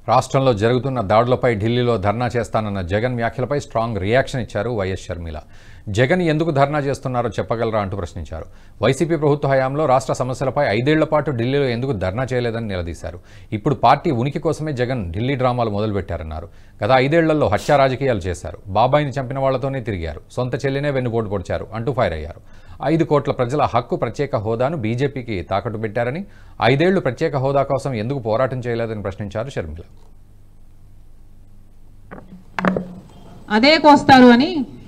రాష్ట్రంలో జరుగుతున్న దాడులపై ఢిల్లీలో ధర్నా చేస్తానన్న జగన్ వ్యాఖ్యలపై స్ట్రాంగ్ రియాక్షన్ ఇచ్చారు వైఎస్ షర్మిల జగన్ ఎందుకు ధర్నా చేస్తున్నారో చెప్పగలరా అంటూ ప్రశ్నించారు వైసీపీ ప్రభుత్వ హయాంలో రాష్ట్ర సమస్యలపై ఐదేళ్ల పాటు ఢిల్లీలో ఎందుకు ధర్నా చేయలేదని నిలదీశారు ఇప్పుడు పార్టీ ఉనికి కోసమే జగన్ ఢిల్లీ డ్రామాలు మొదలుపెట్టారన్నారు గత ఐదేళ్లలో హత్యా రాజకీయాలు చేశారు బాబాయిని చంపిన వాళ్లతోనే తిరిగారు సొంత చెల్లినే వెన్నుపోటు పొడిచారు అంటూ ఫైర్ అయ్యారు ఐదు కోట్ల ప్రజల హక్కు ప్రత్యేక హోదాను బీజేపీకి తాకట్టు పెట్టారని ఐదేళ్లు ప్రత్యేక హోదా కోసం ఎందుకు పోరాటం చేయలేదని ప్రశ్నించారు షర్మిల అదే కోస్తారు అని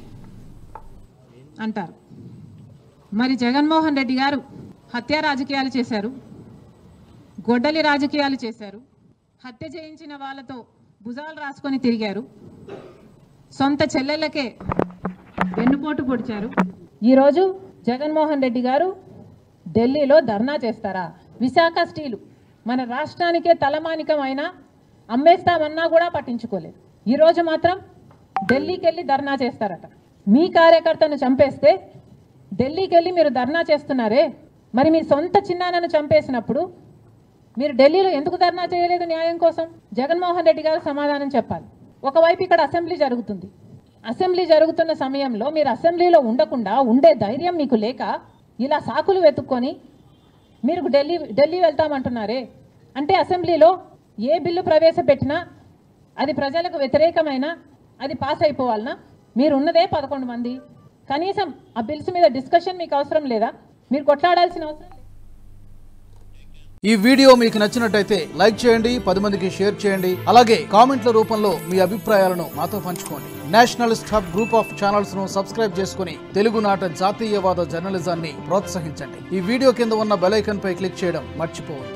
అంటారు మరి జగన్మోహన్ రెడ్డి గారు హత్య రాజకీయాలు చేశారు గొడ్డలి రాజకీయాలు చేశారు హత్య చేయించిన వాళ్ళతో భుజాలు రాసుకొని తిరిగారు సొంత చెల్లెళ్ళకే వెన్నుపోటు పొడిచారు ఈరోజు జగన్మోహన్ రెడ్డి గారు ఢిల్లీలో ధర్నా చేస్తారా విశాఖ స్టీలు మన రాష్ట్రానికే తలమానికం అయినా అమ్మేస్తామన్నా కూడా పట్టించుకోలేదు ఈరోజు మాత్రం ఢిల్లీకి వెళ్ళి ధర్నా చేస్తారట మీ కార్యకర్తను చంపేస్తే ఢిల్లీకి వెళ్ళి మీరు ధర్నా చేస్తున్నారే మరి మీ సొంత చిన్నాన్నను చంపేసినప్పుడు మీరు ఢిల్లీలో ఎందుకు ధర్నా చేయలేదు న్యాయం కోసం జగన్మోహన్ రెడ్డి గారు సమాధానం చెప్పాలి ఒకవైపు ఇక్కడ అసెంబ్లీ జరుగుతుంది అసెంబ్లీ జరుగుతున్న సమయంలో మీరు అసెంబ్లీలో ఉండకుండా ఉండే ధైర్యం మీకు లేక ఇలా సాకులు వెతుక్కొని మీరు ఢిల్లీ ఢిల్లీ వెళ్తామంటున్నారే అంటే అసెంబ్లీలో ఏ బిల్లు ప్రవేశపెట్టినా అది ప్రజలకు వ్యతిరేకమైన అది పాస్ అయిపోవాలనా మీరు ఉన్నదే పదకొండు మంది కనీసం ఆ బిల్స్ మీద డిస్కషన్ మీకు అవసరం లేదా మీరు కొట్లాడాల్సిన అవసరం లేదు ఈ వీడియో మీకు నచ్చినట్టయితే లైక్ చేయండి పది మందికి షేర్ చేయండి అలాగే కామెంట్ల రూపంలో మీ అభిప్రాయాలను మాతో పంచుకోండి nationalist hub group of channels ను సబ్స్క్రైబ్ చేసుకుని తెలుగునాట జాతీయవాద జర్నలిజాన్ని ప్రోత్సహించండి ఈ వీడియో కింద ఉన్న బెల్ ఐకాన్ పై క్లిక్ చేయడం మర్చిపోవద్దు